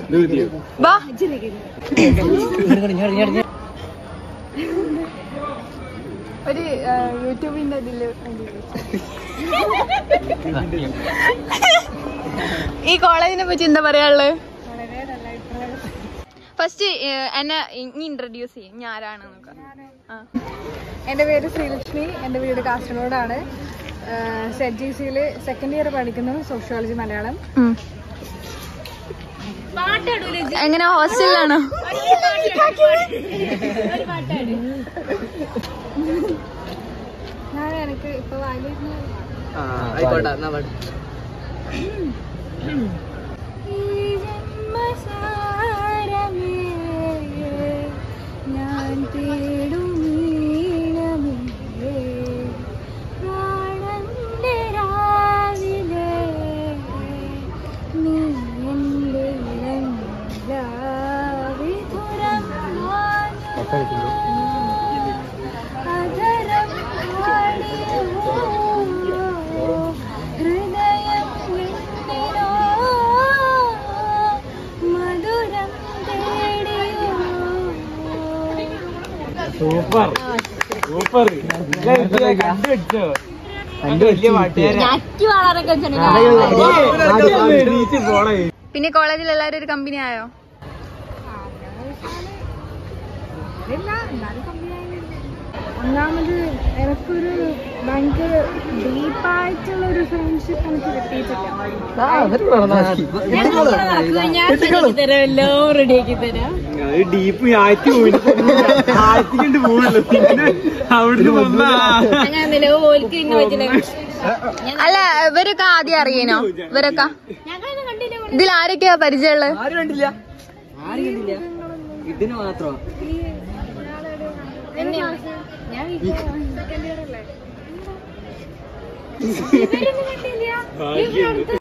വാ ഒരു യൂട്യൂബിന്റെ ഇതില് ഈ കോളേജിനെ പറ്റി എന്താ പറയാനുള്ളത് ഫസ്റ്റ് എന്നെ ഇനി ഇൻട്രൊഡ്യൂസ് ചെയ്യും ഞാൻ ആരാണ് നോക്കാം ആ എൻ്റെ പേര് ശ്രീലക്ഷ്മി എൻ്റെ വീട് കാസർഗോഡാണ് സെറ്റ് ജി സിയിൽ സെക്കൻഡ് ഇയർ പഠിക്കുന്നു സോഷ്യോളജി മലയാളം ഉം. എങ്ങനെ ഹോസ്റ്റലിലാണോ ഞാൻ എനിക്ക് ഇപ്പോൾ വാലിരുന്ന ആയിക്കോട്ടെ എന്നാ പാട് ഞാൻ തേടും നീളമേ പ്രാണന്റെ രാവിലെ നീ എൻ്റെ ഇളംനിലാവിധുരം അധരം പാടിയോ ഹൃദയം എന്തിനോ മധുരം തേടിയോ സൂപ്പർ സൂപ്പർ കണ്ടുപിടിച്ചോ വലിയ പാട്ടുകാരെ പിന്നെ കോളേജിൽ എല്ലാവരും ഒരു കമ്പനി ആയോ ഇല്ല എന്നാലും കമ്മിയായില്ല ഒന്നാമത് എനക്കൊരു ഭയങ്കര ഡീപ്പായിട്ടുള്ള ഒരു ഫ്രണ്ട്ഷിപ്പ് എനിക്ക് കിട്ടിയിട്ടില്ല ഡീപ്പ് ആറ്റി പോയിട്ട് ആറ്റിക്കൊണ്ട് പോകുള്ളൂ പിന്നെ അവിടുന്ന് വന്നാ അല്ല ഇവരൊക്കെ ആദ്യം അറിയനോ ഇവരൊക്കെ ഇതിൽ ആരൊക്കെയാ പരിചയമുള്ളത് ആരും കണ്ടില്ല ആരും കണ്ടില്ല ഇതിന് മാത്രം ഞാൻ സെക്കൻഡ് ഇയർ അല്ലേ